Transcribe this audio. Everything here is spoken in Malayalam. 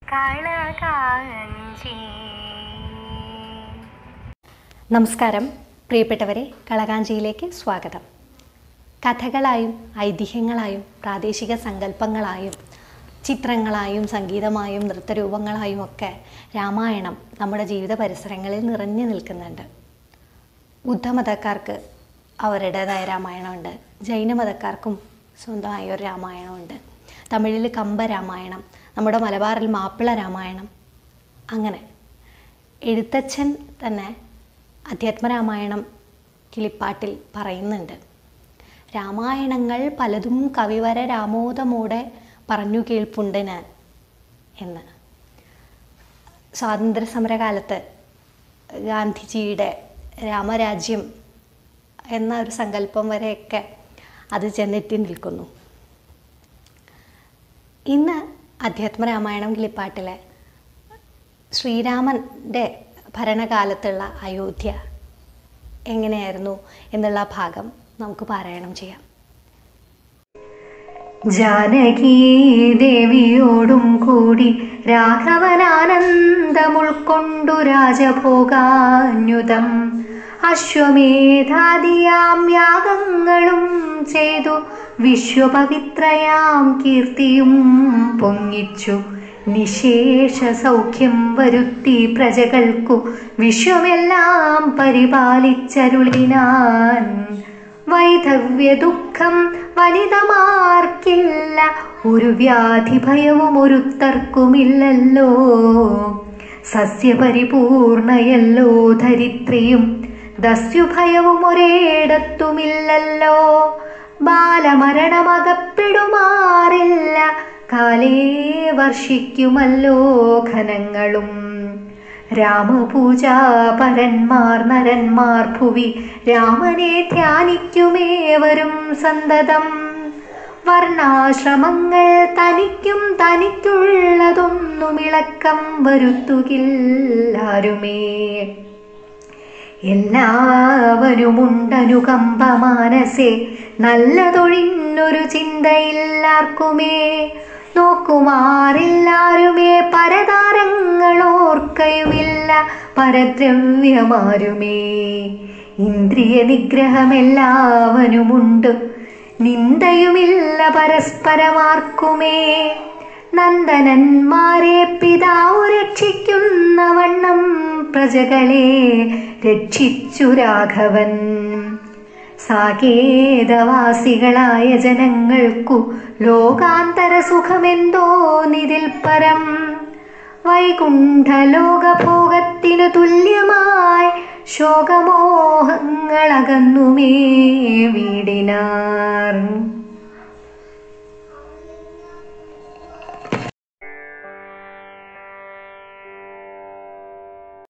കളകാഞ്ചി നമസ്കാരം പ്രിയപ്പെട്ടവരെ കളകാഞ്ചിയിലേക്ക് സ്വാഗതം കഥകളായും ഐതിഹ്യങ്ങളായും പ്രാദേശിക സങ്കല്പങ്ങളായും ചിത്രങ്ങളായും സംഗീതമായും നൃത്തരൂപങ്ങളായും ഒക്കെ രാമായണം നമ്മുടെ ജീവിത പരിസരങ്ങളിൽ നിറഞ്ഞു നിൽക്കുന്നുണ്ട് ബുദ്ധമതക്കാർക്ക് അവരുടേതായ രാമായണമുണ്ട് ജൈനമതക്കാർക്കും സ്വന്തമായ ഒരു രാമായണമുണ്ട് തമിഴിൽ കമ്പരാമായണം നമ്മുടെ മലബാറിൽ മാപ്പിള രാമായണം അങ്ങനെ എഴുത്തച്ഛൻ തന്നെ അധ്യാത്മരാമായണം കിളിപ്പാട്ടിൽ പറയുന്നുണ്ട് രാമായണങ്ങൾ പലതും കവിവര രാമോദമോടെ പറഞ്ഞു കേൾപ്പുണ്ട് ഞാൻ എന്ന് സ്വാതന്ത്ര്യ സമരകാലത്ത് ഗാന്ധിജിയുടെ രാമരാജ്യം എന്ന ഒരു സങ്കല്പം വരെയൊക്കെ അത് ചെന്നെത്തി നിൽക്കുന്നു ഇന്ന് അധ്യാത്മരാമായണം കിളിപ്പാട്ടിലെ ശ്രീരാമൻ്റെ ഭരണകാലത്തുള്ള അയോധ്യ എങ്ങനെയായിരുന്നു എന്നുള്ള ഭാഗം നമുക്ക് പാരായണം ചെയ്യാം ജാനകീ ദേവിയോടും കൂടി രാഘവനാനന്ദമുൾക്കൊണ്ടു രാജഭോഗാന്യുതം അശ്വമേധാദിയാം യാഗങ്ങളും ചെയ്തു വിശ്വപവിത്രയാം കീർത്തിയും പൊങ്ങിച്ചു നിശേഷ സൗഖ്യം വരുത്തി പ്രജകൾക്കു വിശ്വമെല്ലാം പരിപാലിച്ചരുളിനാൻ വൈധവ്യ ദുഃഖം വനിതമാർക്കില്ല ഒരു വ്യാധി ഭയവും ഒരുത്തർക്കുമില്ലല്ലോ സസ്യപരിപൂർണയല്ലോ ധരിത്രിയും ദസ്യുഭയവും ഒരേടത്തുമില്ലല്ലോ ബാലമരണമകപ്പെടുമാറില്ല കാലേ വർഷിക്കുമല്ലോ ഘനങ്ങളും രാമപൂജാ പരന്മാർ നരന്മാർ ഭുവി രാമനെ ധ്യാനിക്കുമേവരും സന്തതം വർണ്ണാശ്രമങ്ങൾ തനിക്കും തനിക്കുള്ളതൊന്നും ഇളക്കം വരുത്തുകില്ലാരുമേ എല്ലാവരുമുണ്ടനുകമ്പ മാനസേ നല്ലതൊഴിഞ്ഞൊരു ചിന്തയില്ലാർക്കുമേ നോക്കുമാറില്ലാരുമേ പരതാരങ്ങളോർക്കയുമില്ല പരദ്രവ്യമാരുമേ ഇന്ദ്രിയ നിഗ്രഹമെല്ലാവനുമുണ്ട് നിന്ദയുമില്ല പരസ്പരമാർക്കുമേ നന്ദനന്മാരെ പിതാവ് രക്ഷിക്കുന്ന വണ്ണം പ്രജകളെ രക്ഷിച്ചു രാഘവൻ സാകേതവാസികളായ ജനങ്ങൾക്കു ലോകാന്തര സുഖമെന്തോ നിതിൽ പരം വൈകുണ്ഠലോകഭോഗത്തിനു തുല്യമായി ശോകമോഹങ്ങളകന്നുമേ വീടിനാൻ